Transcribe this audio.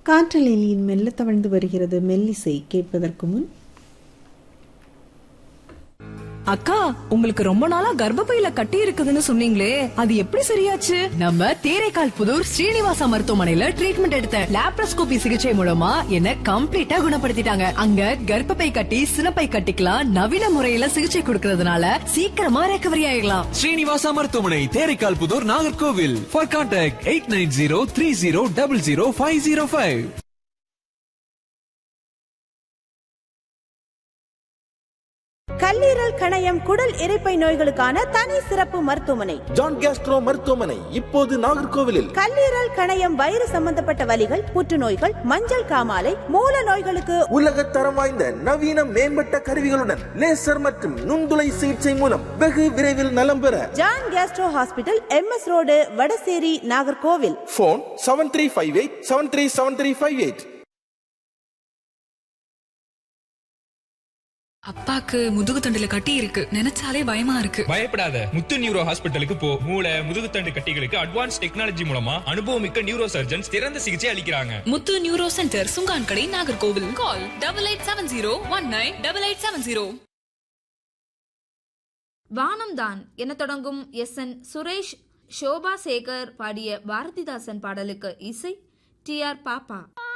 காற்றலையின் மெல்ல தவழ்ந்து வருகிறது மெல்லிசை கேட்பதற்கு முன் அக்கா உங்களுக்கு ரொம்ப நாளா கர்ப்பப்பையில கட்டி இருக்குதுன்னு சொன்னீங்களே அது எப்படி சரியாச்சு நம்ம தேரைக்கால் புதூர் ஸ்ரீனிவாசா மருத்துவமனையில ட்ரீட்மெண்ட் எடுத்த லாப்ரோஸ்கோபி சிகிச்சை மூலமா என்ன கம்ப்ளீட்டா குணப்படுத்திட்டாங்க அங்க கர்ப்பப்பை கட்டி சினப்பை கட்டிக்கலாம் நவீன முறையில சிகிச்சை கொடுக்கறதுனால சீக்கிரமா ரெக்கவரி ஆயிடலாம் ஸ்ரீனிவாசா மருத்துவமனை Theraikkal Puthur Nagercoil for contact eight nine zero three zero double zero five zero five கல்லீரல் கணையம் குடல் இரைப்பை நோய்களுக்கான தனி சிறப்பு மருத்துவமனை ஜான் கேஸ்ட்ரோ மருத்துவமனை இப்போது நாகர்கோவிலில் கல்லீரல் கணையம் வயிறு சம்பந்தப்பட்ட வலிகள் புற்றுநோய்கள் மஞ்சள் காமாலை மூல நோய்களுக்கு உலக தரம் வாய்ந்த நவீன மேம்பட்ட கருவிகளுடன் லேசர் மற்றும் நுண்துளை சிகிச்சை மூலம் வெகு விரைவில் நலம் பெற John gastro hospital M S road Vadasery Nagercoil phone seven three five eight seven three seven three five eight அப்பாக்கு முதுகு தண்டுல கட்டி இருக்கு நினைச்சாலே பயமா இருக்கு பயப்படாத முத்து நியூரோ ஹாஸ்பிட்டலுக்கு போ மூளை முதுகுத்தண்டு கட்டிகளுக்கு அட்வான்ஸ் டெக்னாலஜி மூலமா அனுபவமிக்க நியூரோ சர்ஜன்ஸ் சிறந்த சிகிச்சை அளிக்கிறாங்க முத்து neuro centre Sungan Kadai Nagercoil call double eight seven zero one nine double eight seven zero வானம் தான் என தொடங்கும் எஸ் என் சுரேஷ் ஷோபா சேகர் பாடிய பாரதிதாசன் பாடலுக்கு இசை டி ஆர் பாப்பா